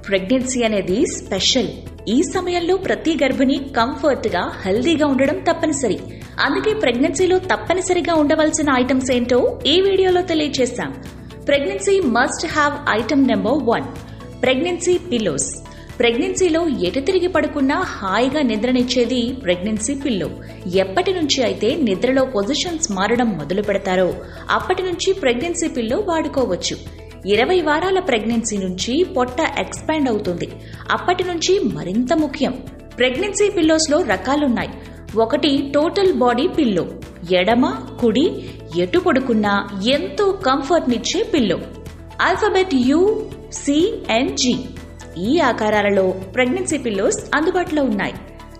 pregnancy అనేది special ఈ సమయంలో ప్రతి గర్భిణి కంఫర్ట్ గా హెల్దీగా ఉండడం తప్పనిసరి అందుకే ప్రెగ్నెన్సీలో తప్పనిసరిగా ఉండవలసిన ఐటమ్స్ ఏంటో ఈ వీడియోలో తెలియజేశాం pregnancy must have item number one pregnancy pillows ప్రెగ్నెన్సీలో ఎటు తిరిగి పడుకున్నా హాయిగా నిద్రనిచ్చేది ప్రెగ్నెన్సీ పిల్లో ఎప్పటి నుంచి అయితే నిద్రలో పొజిషన్స్ మారడం మొదలు పెడతారో అప్పటి నుంచి ప్రెగ్నెన్సీ పిల్లో వాడుకోవచ్చు ఇరవై వారాల ప్రెగ్నెన్సీ నుంచి పొట్ట ఎక్స్పాండ్ అవుతుంది అప్పటి నుంచి మరింత ముఖ్యం ప్రెగ్నెన్సీ పిల్లోస్ లో రకాలున్నాయి ఒకటి టోటల్ బాడీ పిల్లో ఎడమ కుడి ఎటు పడుకున్నా ఎంతో కంఫర్ట్ నిచ్చే pillow alphabet U C and G ఈ ఆకారాలలో ప్రెగ్నెన్సీ పిల్లోస్ అందుబాటులో ఉన్నాయి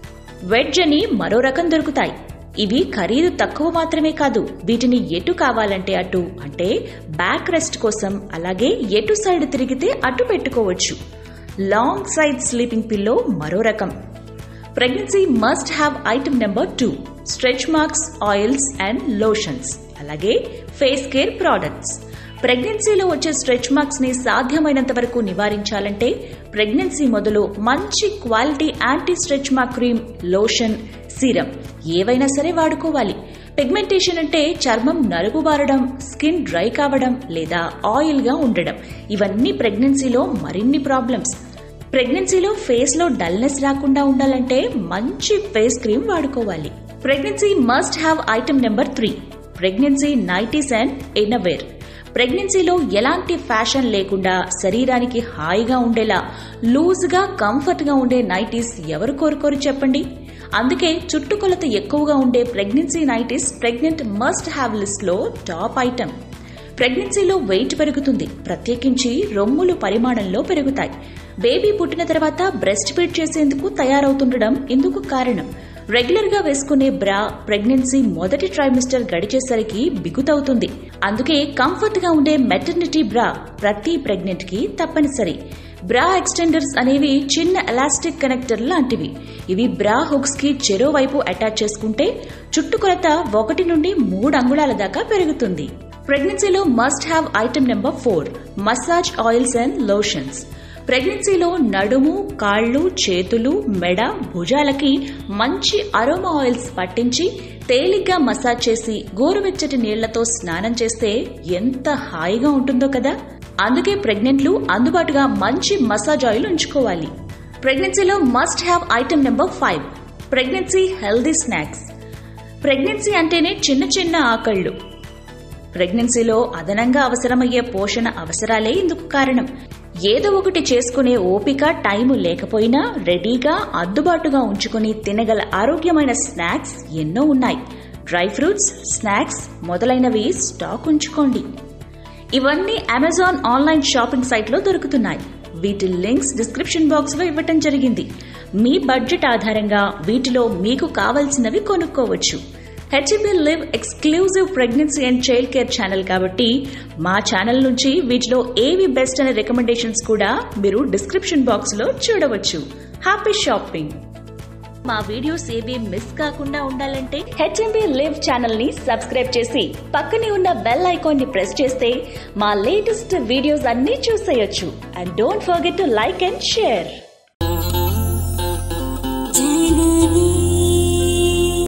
వెడ్జ్ అని మరో రకం దొరుకుతాయి ఇవి ఖరీదు తక్కువ మాత్రమే కాదు వీటిని ఎటు కావాలంటే అటు అంటే బ్యాక్ రెస్ట్ కోసం అలాగే ఎటు సైడ్ తిరిగితే అటు పెట్టుకోవచ్చు లాంగ్ సైడ్ స్లీపింగ్ పిల్లో మరో రకం pregnancy must have item number two stretch marks oils and lotions అలాగే ఫేస్ కేర్ ప్రోడక్ట్స్ ప్రెగ్నెన్సీలో వచ్చే స్ట్రెచ్ మార్క్స్ ని సాధ్యమైనంత వరకు నివారించాలంటే ప్రెగ్నెన్సీ మొదలు మంచి quality anti stretch mark cream lotion serum ఏవైనా సరే వాడుకోవాలి పిగ్మెంటేషన్ అంటే చర్మం నలుగు బారడం స్కిన్ డ్రై కావడం లేదా ఆయిల్ గా ఉండడం ఇవన్నీ ప్రెగ్నెన్సీలో మరిన్ని ప్రాబ్లమ్స్ ప్రెగ్నెన్సీలో ఫేస్ లో డల్నెస్ రాకుండా ఉండాలంటే మంచి ఫేస్ క్రీమ్ వాడుకోవాలి pregnancy must have item number three pregnancy nighties and innerwear ప్రెగ్నెన్సీలో ఎలాంటి ఫ్యాషన్ లేకుండా శరీరానికి హాయిగా ఉండేలా లూజ్గా కంఫర్ట్గా ఉండే నైటీస్ ఎవరు కోరుకోరు చెప్పండి అందుకే చుట్టుకొలత ఎక్కువగా ఉండే pregnancy nighties pregnant must have list లో టాప్ ఐటమ్ ప్రెగ్నెన్సీలో వెయిట్ పెరుగుతుంది ప్రత్యేకించి రొమ్ములు పరిమాణంలో పెరుగుతాయి బేబీ పుట్టిన తర్వాత బ్రెస్ట్ ఫీడ్ చేసేందుకు తయారవుతుండడం ఇందుకు కారణం రెగ్యులర్ గా వేసుకునే బ్రా ప్రెగ్నెన్సీ మొదటి ట్రైమిస్టర్ గడిచేసరికి బిగుతవుతుంది అందుకే కంఫర్ట్ గా ఉండే మెటర్నిటీ బ్రా ప్రతి ప్రెగ్నెంట్ కి తప్పనిసరి బ్రా ఎక్స్టెండర్స్ అనేవి చిన్న ఎలాస్టిక్ కనెక్టర్ లాంటివి ఇవి బ్రా హుక్స్ కి చెరో వైపు అటాచ్ చేసుకుంటే చుట్టుకొలత ఒకటి నుండి మూడు అంగుళాల దాకా పెరుగుతుంది ప్రెగ్నెన్సీలో must have item number four massage oils and lotions ప్రెగ్నెన్సీలో నడుము కాళ్ళు చేతులు మెడ భుజాలకి మంచి అరోమా ఆయిల్స్ పట్టించి తేలిగ్గా మసాజ్ చేసి గోరువెచ్చటి నీళ్లతో స్నానం చేస్తే ఎంత హాయిగా ఉంటుందో కదా అందుకే ప్రెగ్నెంట్లు అందుబాటుగా మంచి మసాజ్ ఆయిల్ ఉంచుకోవాలి ప్రెగ్నెన్సీలో must have item number five pregnancy healthy snacks pregnancy అంటేనే చిన్న చిన్న ఆకళ్ళు ప్రెగ్నెన్సీలో అదనంగా అవసరమయ్యే పోషణ అవసరాలే ఇందుకు కారణం ఏదో ఒకటి చేసుకునే ఓపిక టైము లేకపోయినా రెడీగా అందుబాటుగా ఉంచుకుని తినగల ఆరోగ్యమైన స్నాక్స్ ఎన్నో ఉన్నాయి డ్రై ఫ్రూట్స్ స్నాక్స్ మొదలైనవి స్టాక్ ఉంచుకోండి ఇవన్నీ అమెజాన్ ఆన్లైన్ షాపింగ్ సైట్లో దొరుకుతున్నాయి వీటి లింక్స్ డిస్క్రిప్షన్ బాక్స్ లో ఇవ్వటం జరిగింది మీ బడ్జెట్ ఆధారంగా వీటిలో మీకు కావలసినవి కొనుక్కోవచ్చు HB live exclusive pregnancy and child care channel కాబట్టి మా ఛానల్ నుంచి వీటిలో ఏవి బెస్ట్ అనే రికమెండేషన్స్ కూడా మీరు డిస్క్రిప్షన్ బాక్స్ లో చూడవచ్చు హ్యాపీ షాపింగ్ మా వీడియోస్ ఏవి మిస్ కాకుండా ఉండాలంటే హెచ్ఎంబి లివ్ ఛానల్ ని సబ్స్క్రైబ్ చేసి పక్కనే ఉన్న బెల్ ఐకాన్ ని ప్రెస్ చేస్తే మా లేటెస్ట్ వీడియోస్ అన్ని చూసేయొచ్చు and don't forget to like and share